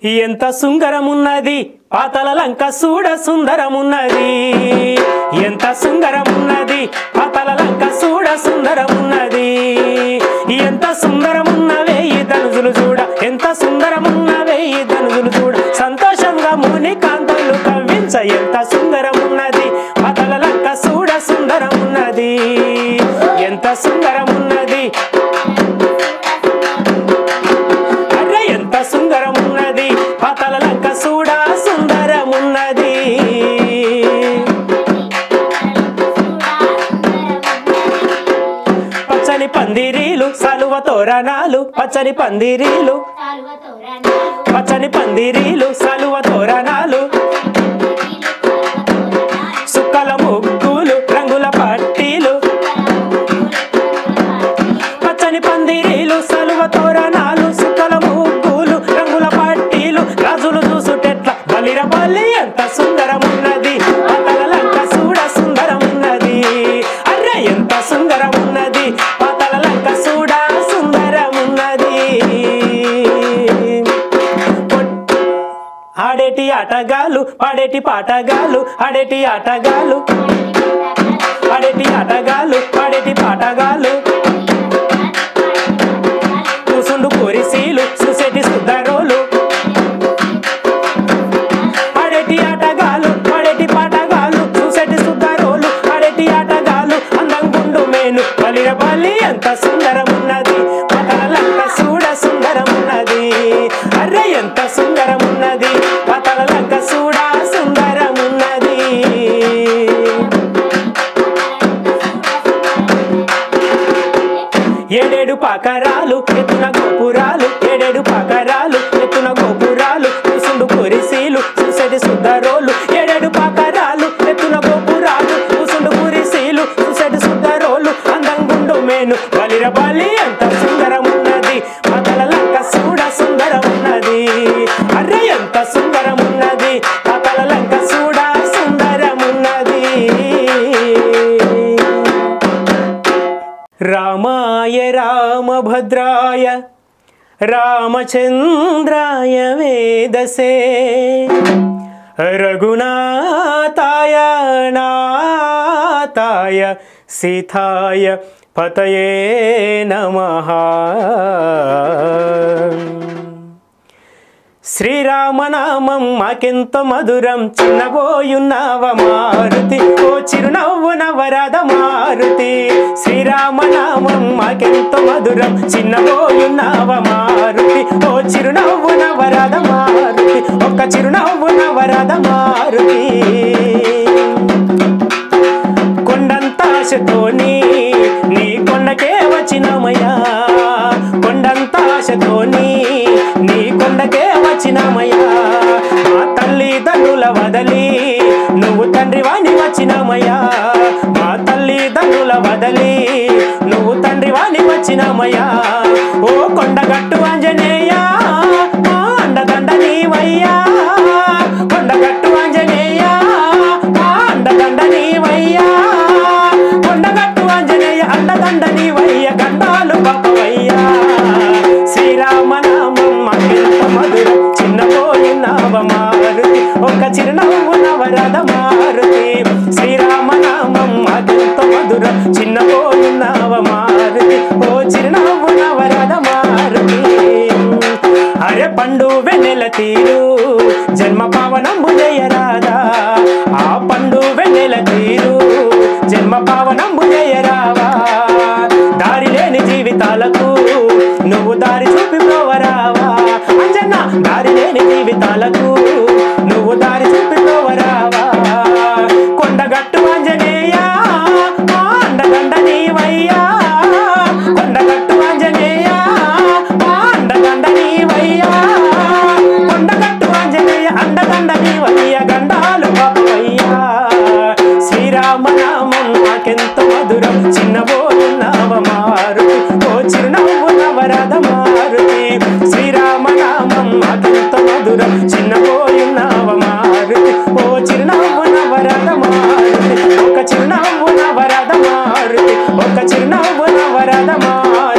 ఎంత సుందరమున్నది పాతల లంక చూడ సుందరమున్నది ఎంత సుందరమున్నది పాతల లంక చూడ సుందరమున్నది ఎంత సుందరమున్నవే ఈ ధనుజులు చూడ ఎంత సుందరమున్నవే ఈ ధనుజులు చూడ సంతోషంగా ముని కాంతలు కవ్వించ ఎంత సుందరమున్నది పాతల లంక చూడ సుందరమున్నది ఎంత సుందరమున్నది అరే ఎంత సుందరమున్నది పాతల లంక చూడా సుందరమున్నది పచ్చని పందిరీలు సలువ తోరణాలు పచ్చని పందిరీలు పచ్చని పందిరీలు సలువ తోరణాలు సుక్కల ముగ్గులు రంగుల పట్టీలు పచ్చని పందిరీలు సలువ తోరణాలు సుక్కల ముగ్గులు రంగుల పట్టీలు రాజులు చూసుటెట్ల బలిర బలి ఎంత సుందరమున్నది పాతల లంక చూడ సుందరమున్నది అర్రే ఎంత సుందరమున్నది పాతల లంక చూడ సుందరమున్నది ఆడేటి ఆటగాళ్ళు పాడేటి పాటగాళ్ళు ఆడేటి ఆటగాళ్ళు ఆడేటి ఆటగాళ్ళు పాడేటి పాటగాళ్ళు కూసుండు కురిసీలు చూసేటి సుద్దరోలు ఆడేటి ఆటగాళ్ళు పాడేటి పాటగాళ్ళు చూసేటి సుద్దరోలు ఆడేటి ఆటగాళ్ళు అందంగుండు మేలు బలిర బలి ఎంత సుందరమున్నది పతలంక చూడ సుందరమున్నది అర్రే ఎంత సుందరమున్నది పతలంక చూడ సుందరమున్నది ఏడేడు పాకరాలు ఎత్తున గోపురాలు ఏడేడు పాకరాలు ఎత్తున గోపురాలు కూసుండు కురిసీలు చూసేటి సుద్దరోలు ఏడేడు పాకరాలు ఎత్తున గోపురాలు కూసుండు కురిసీలు చూసేటి సుద్దరోలు అందంగుండు మేను బలిర బలి ఎంత సుందరమున్నది పతల లంక చూడ సుందరమున్నది అర్రే ఎంత సుందరమున్నది పతల లంక చూడ సుందరమున్నది రామాయ రామభద్రాయ రామచంద్రాయ వేదసే రఘునాథాయ నాథాయ సీతాయ పతయే నమః శ్రీరామనామం మాకెంత మధురం చిన్నబోయున్నావ మారుతి ఓ చిరునవ్వు నవరద మారుతి శ్రీరామనామం మాకెంత మధురం చిన్నబోయున్నావ మారుతి ఓ చిరునవ్వు నవరద మారుతి ఒక్క చిరునవ్వు నవరద మారుతి కొండంత ఆశతోని నీ కొండకే వచ్చినమయ్యా కొండంత ఆశతోని నీ కొండకే వచ్చినమయ్యా మా తల్లిదండ్రుల వదలి నువ్వు తండ్రి వాణి వచ్చినమయ్యా మా తల్లిదండ్రుల వదలి నువ్వు తండ్రి వాణి వచ్చినమయ్యా ఓ కొండగట్టు ఆంజనేయ మా అండదండ నీవయ్యా కొండగట్టు ఆంజనేయ మా అండదండ నీవయ్యా కొండగట్టు ఆంజనేయ అండదండ నీవయ్య గండాలు పాపవయ్యా శ్రీరామనామం మాకెంత మధురం చిన్నపోయినావ మారుతి ఒక చిరునవ్వు నవరద మారుతి శ్రీరామనామం మాకెంత మధురం చిన్నపోయినావ మారుతి ఓ చిరునవ్వు నవరద మారుతి అరే పండు వెన్నెల తీరు జన్మ పావనంబు జయరాదా ఆ పండు వెన్నెల తీరు జన్మ పావనంబు జయరావా దారి లేని జీవితాలకు నువ్వు దారి చూపి పోవరావా అంజన్న దారి లేని జీవితాలకు నువ్వు దారి చూపి పోవరావా కొండగట్టు ఆంజనేయ మా అండదండ నీవయ్యా కొండగట్టు ఆంజనేయ మా అండదండ నీవయ్యా కొండగట్టు ఆంజనేయ అండదండ నీవయ్య గండాలు పాపయ్యా శ్రీరామనామం నాకెంత మధురం చిన్నబోయున్నావ మారుతి ఓ చిరునవ్వు నవరద మారుతి శ్రీరామనామం నాకెంత మధురం చిన్నబోయున్నావ మారుతి ఓ చిరునవ్వు నవరద మారుతి ఒక చిరునవ్వు నవరద మారుతి ఒక చిరునవ్వు నవరద మారుతి